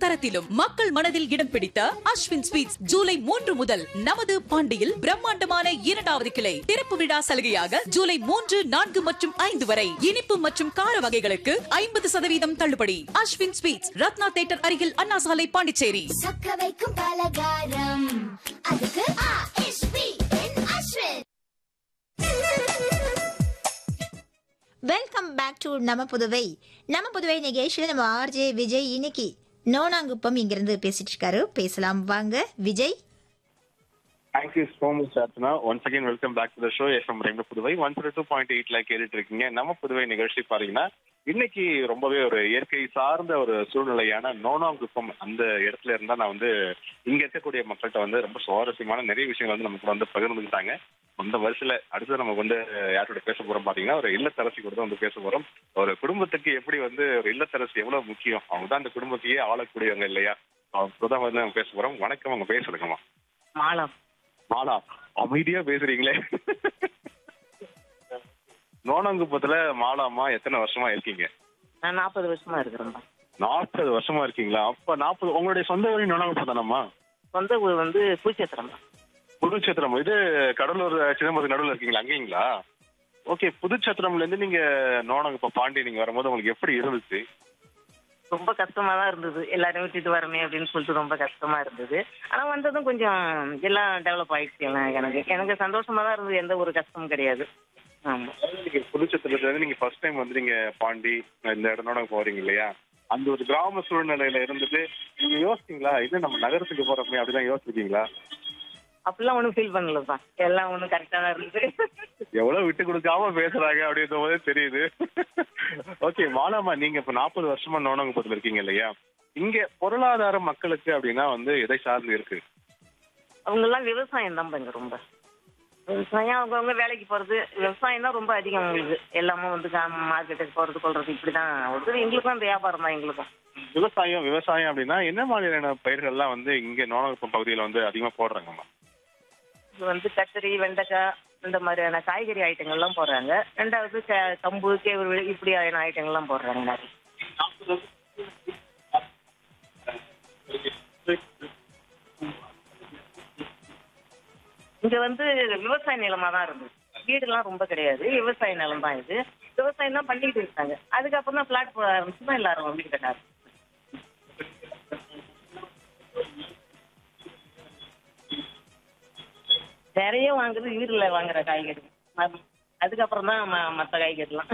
தரத்திலும் மக்கள் மனதில் இடம் பிடித்த அஸ்வின் ஸ்வீட்ஸ் ஜூலை மூன்று முதல் நமது பாண்டியில் பிரம்மாண்டமான இரண்டாவது கிளை திறப்பு விழா சலுகையாக ஜூலை மூன்று நான்கு மற்றும் ஐந்து வரை இனிப்பு மற்றும் கார வகைகளுக்கு ஐம்பது சதவீதம் தள்ளுபடி அஸ்வின் ஸ்வீட்ஸ் ரத்னா தேட்டர் அருகில் அண்ணா சாலை பாண்டிச்சேரி சொக்க வைக்கும் பலகாரம் அதுக்கு ஆ.எஸ்.பி. என் அஸ்வின் வெல்கம் பேக் டு நம்ம புதுவை நம்ம புதுவை நிகழ்ச்சியில் நம்ம ஆர்ஜே விஜய் இன்னைக்கு நோனாங்குப்பம் இங்கிருந்து பேசிட்டு இருக்காரு பேசலாம் வாங்க Vijay thank you so much Archana once again welcome back to the show FM ரெண்டு Puduvai one zero two point எயிட்ல கேட்டுட்டு இருக்கீங்க நம்ம புதுவை நிகழ்ச்சி பாத்தீங்கன்னா இன்னைக்கு ரொம்பவே ஒரு இயற்கை சார்ந்த ஒரு சூழ்நிலையான நோனாங்குப்பம் அந்த இடத்துல இருந்தா நான் வந்து இங்க இருக்கக்கூடிய மக்கள்கிட்ட வந்து ரொம்ப சுவாரஸ்யமான நிறைய விஷயங்கள் வந்து நமக்கு வந்து பகிர்ந்துக்கிட்டாங்க அந்த வருஷத்துல அடுத்து நமக்கு வந்து யாரோட பேச போறோம் பாத்தீங்கன்னா ஒரு இல்லத்தரசி கூட தான் வந்து பேச போறோம் ஒரு குடும்பத்துக்கு எப்படி வந்து ஒரு இல்லத்தரசி எவ்வளவு முக்கியம் அவங்க தான் அந்த குடும்பத்தையே ஆளக்கூடியவங்க இல்லையா அவங்க தான் வந்து நம்ம பேச போறோம் வணக்கம் அவங்க பேசுறதுங்கம்மா மாலம் மாலா அமைதியா பேசுறீங்களே நோனங்குப்பத்துல மாலாமா எத்தனை வருஷமா இருக்கீங்க நான் நாற்பது வருஷமா இருக்கிறேன்பா நாற்பது வருஷமா இருக்கீங்களா அப்ப நாற்பது உங்களுடைய சொந்த ஊரி நோனங்குப்பம் தானம்மா சொந்த ஊர் வந்து பூச்சத்திரம் புதுச்சத்திரம் இது கடலூர் சிதம்பரத்துக்கு நடுவில் இருக்கீங்களா அங்கேங்களா ஓகே புதுச்சத்திரம்ல இருந்து நீங்க நோனங்குப்பம் பாண்டி நீங்க வரும்போது உங்களுக்கு எப்படி இருந்துச்சு ரொம்ப கஷ்டமா தான் இருந்தது எல்லாரையும் விட்டுட்டு வரமே அப்படின்னு சொல்லிட்டு ரொம்ப கஷ்டமா இருந்தது ஆனா வந்ததும் கொஞ்சம் எல்லாம் டெவலப் ஆயிடுச்சு எல்லாம் எனக்கு எனக்கு சந்தோஷமா தான் இருந்தது எந்த ஒரு கஷ்டமும் கிடையாது ஆமா நீங்க புதுச்சத்திரத்துல இருந்து நீங்க ஃபர்ஸ்ட் டைம் வந்து நீங்க பாண்டி இந்த இடத்தோட போறீங்க இல்லையா அந்த ஒரு கிராம சூழ்நிலையில இருந்துட்டு நீங்க யோசிச்சீங்களா இது நம்ம நகரத்துக்கு போறோமே அப்படிலாம் யோசிச்சிருக்கீங்களா அப்படிலாம் ஒன்றும் ஃபீல் பண்ணலப்பா எல்லாம் ஒன்றும் கரெக்டாக தான் இருந்தது எவ்வளவு விட்டு கொடுக்காம பேசுறாங்க அப்படின்ற போதே தெரியுது ஓகே மாலாமா நீங்க இப்ப நாற்பது வருஷமா நோனங்குப்பத்துல இருக்கீங்க இல்லையா இங்க பொருளாதார மக்களுக்கு அப்படின்னா வந்து எதை சார்ந்து இருக்கு அவங்கெல்லாம் விவசாயம் தான் இங்க ரொம்ப விவசாயம் அவங்கவுங்க வேலைக்கு போறது விவசாயம் தான் ரொம்ப அதிகம் அவங்களுக்கு எல்லாமே வந்து மார்க்கெட்டுக்கு போறது கொள்றது இப்படிதான் வருது எங்களுக்கும் அந்த வியாபாரம் தான் எங்களுக்கும் விவசாயம் விவசாயம் அப்படின்னா என்ன மாதிரியான பயிர்கள்லாம் வந்து இங்க நோனங்குப்பம் பகுதியில வந்து அதிகமா போடுறாங்கம்மா இது வந்து கத்திரி வெண்டைக்காய் இந்த மாதிரியான காய்கறி ஐட்டங்கள்லாம் போடுறாங்க ரெண்டாவது க- கம்பு கேவுரு இப்படியான ஐட்டங்கள்லாம் போடுறாங்க நிறைய இங்க வந்து விவசாய நிலமா தான் இருந்தது வீடுலாம் ரொம்ப கிடையாது விவசாய நிலம் தான் இது விவசாயம் தான் பண்ணிட்டு இருக்காங்க அதுக்கப்புறம் தான் பிளாட் போட ஆரம்பிச்சு தான் எல்லாரும் வீடு கட்ட ஆரம்பிச்சாங்க. நிறைய வாங்குறது வீட்டுல வாங்குற காய்கறி ம- அதுக்கப்புறம் தான் ம- மத்த காய்கறிலாம்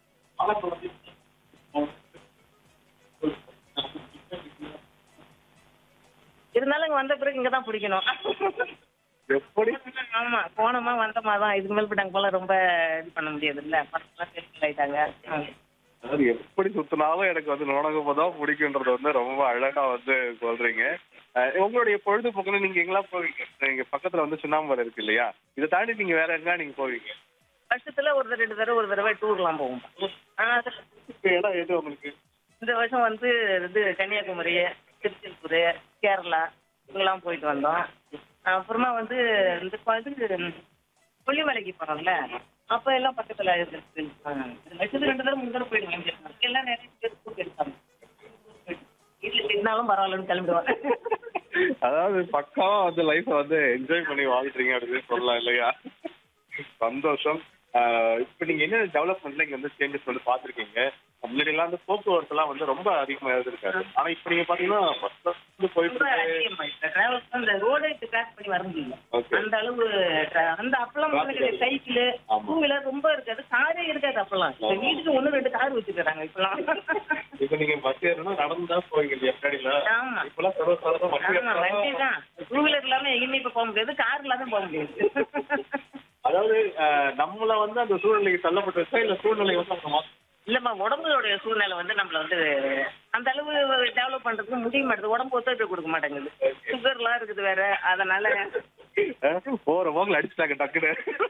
இருந்தாலும் இங்க வந்த பிறகு இங்க தான் பிடிக்கணும் எப்படி ஆமா போனோமா வந்தோமா தான் இதுக்கு மேல் போட்டாங்க போல ரொம்ப இது பண்ண முடியாது இல்ல பசங்களாம் செட்டில் ஆயிட்டாங்க ஆமா. அதாவது எப்படி சுத்தினாலும் எனக்கு வந்து நோனங்குப்பம் தான் பிடிக்குன்றது வந்து ரொம்ப அழகா வந்து சொல்றீங்க அஹ் உங்களுடைய பொழுதுபோக்குன்னு நீங்க எங்கெல்லாம் போவீங்க இங்க பக்கத்துல வந்து சுண்ணாம்பரம் இருக்கு இல்லையா இதை தாண்டி நீங்க வேற எங்க நீங்க போவீங்க வருஷத்துல ஒரு தடவை, ரெண்டு தடவை ஒரு தடவை டூர்லாம் போவோம் ஆனா அது- இப்ப இடம் எது உங்களுக்கு இந்த வருஷம் வந்து இது கன்னியாகுமரி திருச்செந்தூர் கேரளா இங்கெல்லாம் போயிட்டு வந்தோம் அப்புறமா வந்து இந்த ப- இது கொல்லிமலைக்கு போனோம்ல அப்ப எல்லாம் பக்கத்துல இருந்துச்சு லட்சத்து ரெண்டு தடவை மூணு தடவை போயிடுவாங்க எல்லாம் நிறைய பேர் கூட்டு எடுத்தாங்க வீட்டுல தின்னாலும் பரவாயில்லன்னு கிளம்பிடுவாங்க அதாவது பக்காவா வந்து லைஃப் வந்து என்ஜாய் பண்ணி வாழ்றீங்க அப்படின்னு சொல்லலாம் இல்லையா சந்தோஷம் ஆஹ் இப்ப நீங்க என்ன டெவலப்மெண்ட்ல இங்க வந்து சேஞ்சஸ் வந்து பாத்திருக்கீங்க முன்னாடி எல்லாம் வந்து போக்குவரத்து எல்லாம் வந்து ரொம்ப அதிகமா இருந்திருக்காரு ஆனா இப்ப நீங்க பாத்தீங்கன்னா bus ல வந்து போயிட்டு ரொம்ப இருக்கு. அதிகமாயிடுச்சு. travels அந்த ரோடே கிராஸ் பண்ணி வர முடியல Okay. அந்த அளவு tra- அந்த அப்பெல்லாம் சைக்கிள் ஆமா. டூ வீலர் ரொம்ப இருக்காது காரே இருக்காது அப்பெல்லாம் இந்த வீட்டுக்கு ஒண்ணு ரெண்டு கார் வச்சுக்கிறாங்க இப்பெல்லாம் இப்ப நீங்க பஸ் ஏறணும் நடந்து தான் போவீங்க இல்லையா முன்னாடில ஆமா இப்பெல்லாம் சர்வசாதாரண வண்டி ஆமா வண்டி ஏறணும். தான் டூ வீலர் இல்லாம எங்கேயுமே இப்ப போக முடியாது கார் இல்லாம போக முடியாது அதாவது ஆஹ் நம்மள வந்து அந்த சூழ்நிலைக்கு தள்ளப்பட்டு இல்ல சூழ்நிலை வந்து அவங்க மாத்த இல்லம்மா உடம்புடைய சூழ்நிலை வந்து நம்மள வந்து அந்த அளவு டெவலப் பண்றதுக்கு முடிய மாட்டேங்குது உடம்பு ஒத்துழைப்பு கொடுக்க மாட்டேங்குது சுகர்லாம் இருக்குது வேற அதனால அஹ் போற போகல அடிச்சுட்டாங்க டக்குன்னு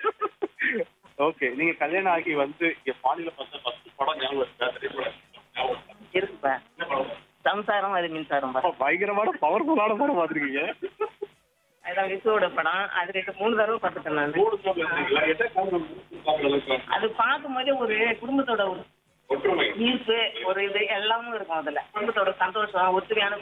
ஓகே நீங்க கல்யாணம் ஆகி வந்து இங்க பாண்டியில பார்த்த ஃபர்ஸ்ட் படம் ஞாபகம் இருக்கா திரைப்படம் ஞாபகம் இருக்கா? இருக்குப்பா என்ன படம்? சம்சாரம் அது மின்சாரம் அப்பா, பயங்கரமான பவர்ஃபுல்லான படம் பாத்திருக்கீங்க அதான் விசுவோட படம் அது ரெண்டு மூணு தடவை பார்த்துட்டேன் நான் மூணு படம் பார்த்தீங்களா? என்ன காரணம் பார்க்குற அளவுக்கு? அது பார்க்கும்போதே ஒரு குடும்பத்தோட ஒரு ஒற்றுமை ஈர்ப்பு ஒரு இது எல்லாமும் இருக்கும் அதுல குடும்பத்தோட சந்தோஷம் ஒத்துமையான